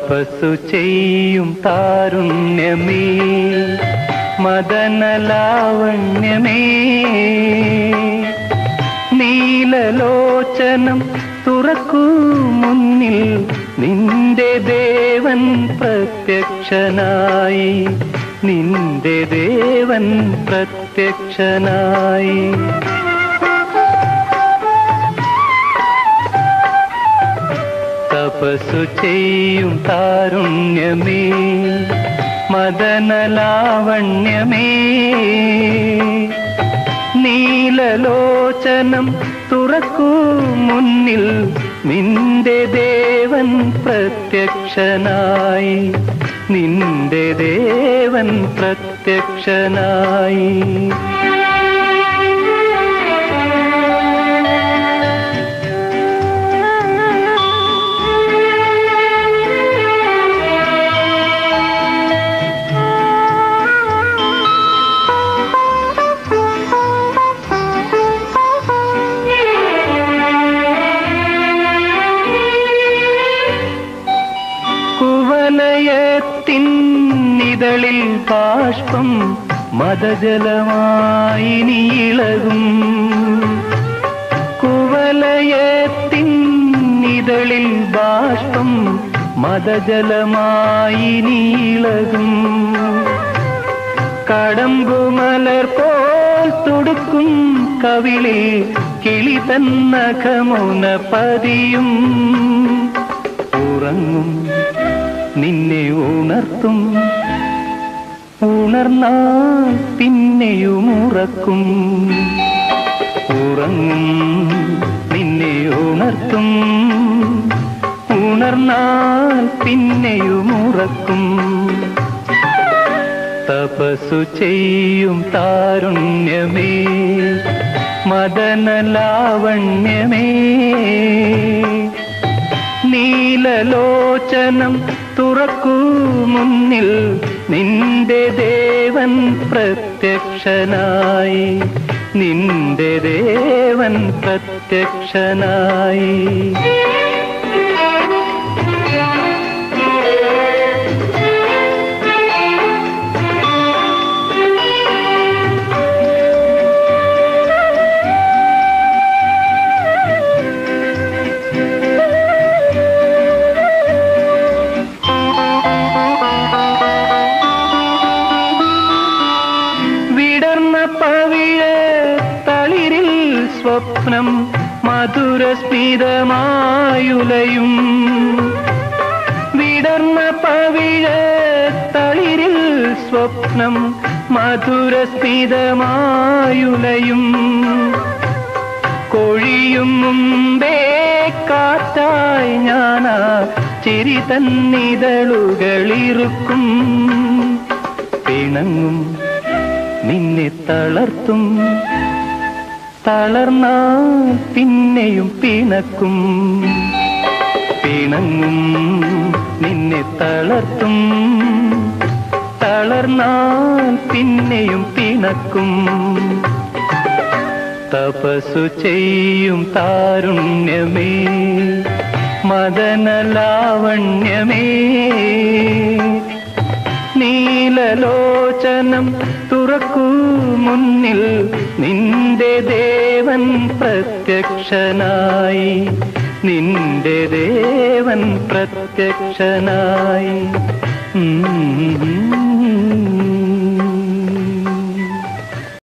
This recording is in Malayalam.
തപസ്സു ചെയ്യും താരുണ്യമേ മദനലാവണ്യമേ നീലലോചനം തുറക്കൂ മുന്നിൽ നിന്റെ ദേവൻ പ്രത്യക്ഷനായി നിന്റെ ദേവൻ പ്രത്യക്ഷനായി തപസ്സു ചെയ്യും താരുണ്യമേ മദനലാവണ്യമേ നീലലോചനം തുറക്കൂ മുന്നിൽ നിന്റെ ദേവൻ പ്രത്യക്ഷനായി നിന്റെ ദേവൻ പ്രത്യക്ഷനായി കുവലയത്തിന്നിതളിൽ ബാഷ്പം മതജലമായി നീളകും കുവലയത്തിന്നിതളിൽ ബാഷ്പം മതജലമായി നീളകും കടമ്പുമലർ പോൽ തുടുക്കും കവിളിൽ കിളി തന്നഖമുന പതിയും ഉറങ്ങും നിന്നെ ഉണർത്തും ഉണർന്നാൽ പിന്നെയും ഉറക്കും ഉറങ്ങും നിന്നെ ഉണർത്തും ഉണർന്നാൽ പിന്നെയും ഉറക്കും തപസ്സു ചെയ്യും താരുണ്യമേ മദനലാവണ്യമേ നീലലോചനം തുറക്കൂ മുന്നിൽ നിന്റെ ദേവൻ പ്രത്യക്ഷനായി നിന്റെ ദേവൻ പ്രത്യക്ഷനായി വിടർന്ന പവിഴ തളിരിൽ സ്വപ്നം മധുരസ്മിതമായുലയും വിടർന്ന പവിഴ തളിരിൽ സ്വപ്നം മധുരസ്മിതമായുലയും കൊഴിയും മുമ്പേ കാറ്റായി ഞാനാ ചിരി തന്നിതളുകളിറുക്കും പിണങ്ങും നിന്നെ തളർത്തും തളർന്നാൽ പിന്നെയും പിണക്കും പിണങ്ങും നിന്നെ തളർത്തും തളർന്നാൽ പിന്നെയും പിണക്കും തപസ്സു ചെയ്യും താരുണ്യമേ മദനലാവണ്യമേ നീലലോചനം തുറക്കൂ മുന്നിൽ നിന്റെ ദേവൻ പ്രത്യക്ഷനായി നിന്റെ ദേവൻ പ്രത്യക്ഷനായി ഉം